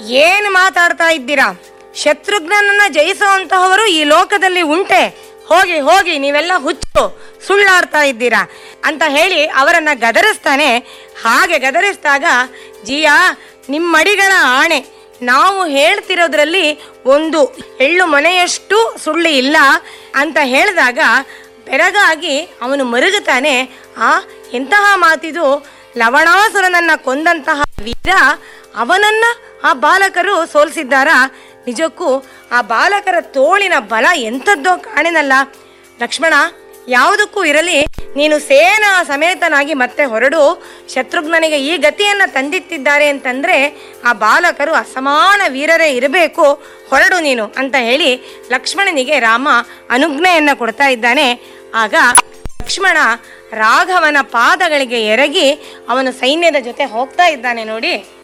ಏನು ಮಾತಾಡ್ತಾ ಇದ್ದೀರಾ ಶತ್ರುಘ್ನನನ್ನ ಜಯಿಸುವಂತಹವರು ಈ ಲೋಕದಲ್ಲಿ ಉಂಟೆ ಹೋಗಿ ಹೋಗಿ ನೀವೆಲ್ಲ ಹುಚ್ಚು ಸುಳ್ಳಾಡ್ತಾ ಇದ್ದೀರಾ ಅಂತ ಹೇಳಿ ಅವರನ್ನ ಗದರಿಸ್ತಾನೆ ಹಾಗೆ ಗದರಿಸಿದಾಗ ಜಿಯಾ ನಿಮ್ಮಡಿಗಳ ಆಣೆ ನಾವು ಹೇಳ್ತಿರೋದ್ರಲ್ಲಿ ಒಂದು ಎಳ್ಳು ಮನೆಯಷ್ಟು ಸುಳ್ಳು ಇಲ್ಲ ಅಂತ ಹೇಳಿದಾಗ ಬೆರಗಾಗಿ ಅವನು ಮರುಗುತ್ತಾನೆ ಆ ಎಂತಹ ಮಾತಿದು ಲವಣಾಸುರನನ್ನ ಕೊಂದಂತಹ ವೀರ ಅವನನ್ನ ಆ ಬಾಲಕರು ಸೋಲಿಸಿದ್ದಾರಾ ನಿಜಕ್ಕೂ ಆ ಬಾಲಕರ ತೋಳಿನ ಬಲ ಎಂಥದ್ದೋ ಕಾಣಿನಲ್ಲ ಲಕ್ಷ್ಮಣ ಯಾವುದಕ್ಕೂ ಇರಲಿ ನೀನು ಸೇನಾ ಸಮೇತನಾಗಿ ಮತ್ತೆ ಹೊರಡು ಶತ್ರುಘ್ನನಿಗೆ ಈ ಗತಿಯನ್ನ ತಂದಿತ್ತಿದ್ದಾರೆ ಅಂತಂದ್ರೆ ಆ ಬಾಲಕರು ಅಸಮಾನ ವೀರರೇ ಇರಬೇಕು ಹೊರಡು ನೀನು ಅಂತ ಹೇಳಿ ಲಕ್ಷ್ಮಣನಿಗೆ ರಾಮ ಅನುಜ್ಞೆಯನ್ನ ಕೊಡ್ತಾ ಇದ್ದಾನೆ ಆಗ ಲಕ್ಷ್ಮಣ ರಾಘವನ ಪಾದಗಳಿಗೆ ಎರಗಿ ಅವನು ಸೈನ್ಯದ ಜೊತೆ ಹೋಗ್ತಾ ಇದ್ದಾನೆ ನೋಡಿ